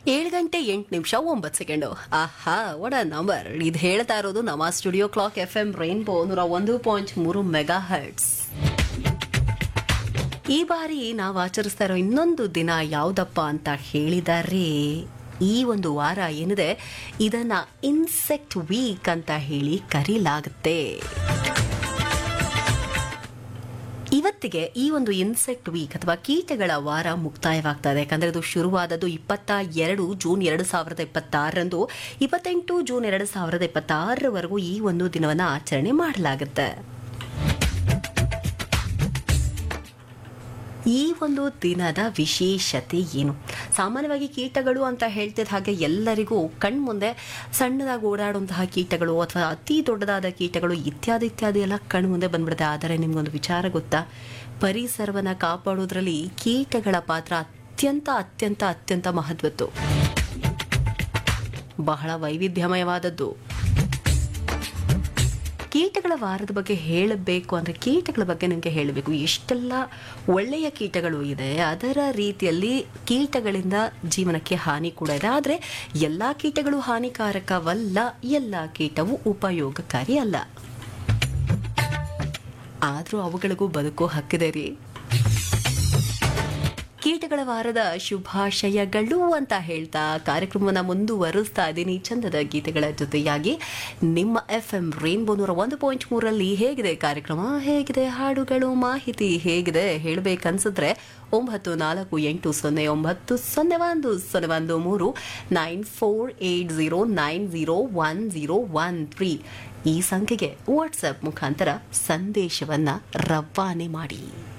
ಏಳು ಗಂಟೆ ಎಂಟು ನಿಮಿಷ ಒಂಬತ್ತು ಸೆಕೆಂಡು ಆಹಾ ವಡ ನಂಬರ್ ಇದು ಹೇಳ್ತಾ ಇರೋದು ನಮ್ಮ studio clock F M rainbow ನೂರ ಒಂದು ಪಾಯಿಂಟ್ ಮೂರು ಮೆಗಾ ಹರ್ಟ್ಸ್ ಈ ಬಾರಿ ನಾವು ಆಚರಿಸ್ತಾ ಇರೋ ಇನ್ನೊಂದು ದಿನ ಯಾವುದಪ್ಪ ಅಂತ ಹೇಳಿದರೆ ಈ ಒಂದು ವಾರ ಏನಿದೆ ಇದನ್ನ ಇನ್ಸೆಕ್ಟ್ ವೀಕ್ ಅಂತ ಹೇಳಿ ಕರೀಲಾಗುತ್ತೆ ಇವತ್ತಿಗೆ ಈ ಒಂದು ಇನ್ಸೆಕ್ಟ್ ವೀಕ್ ಅಥವಾ ಕೀಟಗಳ ವಾರ ಮುಕ್ತಾಯವಾಗ್ತಾ ಇದೆ ಯಾಕಂದ್ರೆ ಇದು ಶುರುವಾದದ್ದು ಇಪ್ಪತ್ತ ಎರಡು ಜೂನ್ ಎರಡು ಸಾವಿರದ ಇಪ್ಪತ್ತಾರರಂದು ಇಪ್ಪತ್ತೆಂಟು ಜೂನ್ ಎರಡು ಸಾವಿರದ ಇಪ್ಪತ್ತಾರರವರೆಗೂ ಈ ಒಂದು ದಿನವನ್ನು ಆಚರಣೆ ಮಾಡಲಾಗುತ್ತೆ ಈ ಒಂದು ದಿನದ ವಿಶೇಷತೆ ಏನು ಸಾಮಾನ್ಯವಾಗಿ ಕೀಟಗಳು ಅಂತ ಹೇಳ್ತಿದ್ದ ಹಾಗೆ ಎಲ್ಲರಿಗೂ ಕಣ್ಮುಂದೆ ಸಣ್ಣದಾಗಿ ಓಡಾಡುವಂತಹ ಕೀಟಗಳು ಅಥವಾ ಅತಿ ದೊಡ್ಡದಾದ ಕೀಟಗಳು ಇತ್ಯಾದಿ ಇತ್ಯಾದಿ ಎಲ್ಲ ಕಣ್ಮುಂದೆ ಬಂದ್ಬಿಡುತ್ತೆ ಆದರೆ ನಿಮ್ಗೊಂದು ವಿಚಾರ ಗೊತ್ತಾ ಪರಿಸರವನ್ನು ಕಾಪಾಡೋದ್ರಲ್ಲಿ ಕೀಟಗಳ ಪಾತ್ರ ಅತ್ಯಂತ ಅತ್ಯಂತ ಅತ್ಯಂತ ಮಹತ್ವದ್ದು ಬಹಳ ವೈವಿಧ್ಯಮಯವಾದದ್ದು ಕೀಟಗಳ ವಾರದ ಬಗ್ಗೆ ಹೇಳಬೇಕು ಅಂದರೆ ಕೀಟಗಳ ಬಗ್ಗೆ ನಿಮಗೆ ಹೇಳಬೇಕು ಎಷ್ಟೆಲ್ಲ ಒಳ್ಳೆಯ ಕೀಟಗಳು ಇದೆ ಅದರ ರೀತಿಯಲ್ಲಿ ಕೀಟಗಳಿಂದ ಜೀವನಕ್ಕೆ ಹಾನಿ ಕೂಡ ಇದೆ ಆದರೆ ಎಲ್ಲ ಕೀಟಗಳು ಹಾನಿಕಾರಕವಲ್ಲ ಎಲ್ಲ ಕೀಟವು ಉಪಯೋಗಕಾರಿ ಅಲ್ಲ ಆದರೂ ಅವುಗಳಿಗೂ ಬದುಕೋ ಹಕ್ಕಿದೆ ರೀ ಕೀಟಗಳ ವಾರದ ಶುಭಾಶಯಗಳು ಅಂತ ಹೇಳ್ತಾ ಕಾರ್ಯಕ್ರಮವನ್ನು ಮುಂದುವರಿಸ್ತಾ ಇದ್ದೀನಿ ಚಂದದ ಗೀತೆಗಳ ಜೊತೆಯಾಗಿ ನಿಮ್ಮ ಎಫ್ ಎಂ ರೇನ್ಬೋ ನೂರ ಒಂದು ಪಾಯಿಂಟ್ ಮೂರಲ್ಲಿ ಹೇಗಿದೆ ಕಾರ್ಯಕ್ರಮ ಹೇಗಿದೆ ಹಾಡುಗಳು ಮಾಹಿತಿ ಹೇಗಿದೆ ಹೇಳಬೇಕನ್ಸಿದ್ರೆ ಒಂಬತ್ತು ನಾಲ್ಕು ಎಂಟು ಸೊನ್ನೆ ಒಂಬತ್ತು ಸೊನ್ನೆ ಒಂದು ಸೊನ್ನೆ ಒಂದು ಮೂರು nine four eight zero nine zero one zero one three ಈ ಸಂಖ್ಯೆಗೆ ವಾಟ್ಸಪ್ ಮುಖಾಂತರ ಸಂದೇಶವನ್ನು ರವಾನೆ ಮಾಡಿ